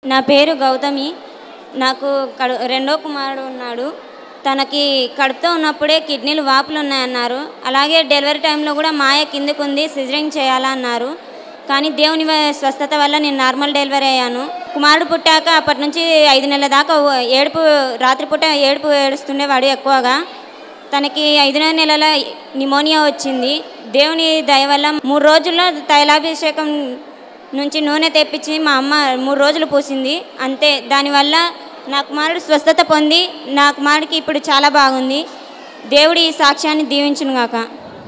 నా పేరు గౌతమి నాకు కడు రెండో కుమారుడు ఉన్నాడు తనకి కడుపుతో ఉన్నప్పుడే కిడ్నీలు వాపులు ఉన్నాయన్నారు అలాగే డెలివరీ టైంలో కూడా మాయ కిందకు ఉంది సిజరింగ్ చేయాలా అన్నారు కానీ దేవుని వ- స్వస్థత వల్ల నేను నార్మల్ డెలివరీ అయ్యాను కుమారుడు పుట్టాక అప్పటి నుంచి ఐదు నెలల దాకా ఓ- ఏడుపు రాత్రిపూట ఏడుపు ఏడుస్తుండేవాడు ఎక్కువగా తనకి ఐదునో నెలల నిమోనియా వచ్చింది దేవుని దయ వల్ల మూడు రోజుల్లో తైలాభిషేకం నుంచి నూనె తెప్పించి మా అమ్మ మూడు రోజులు పూసింది అంతే దానివల్ల నా కుమారుడు స్వస్థత పొంది నా కుమారుడికి ఇప్పుడు చాలా బాగుంది దేవుడి ఈ సాక్ష్యాన్ని దీవించును గాక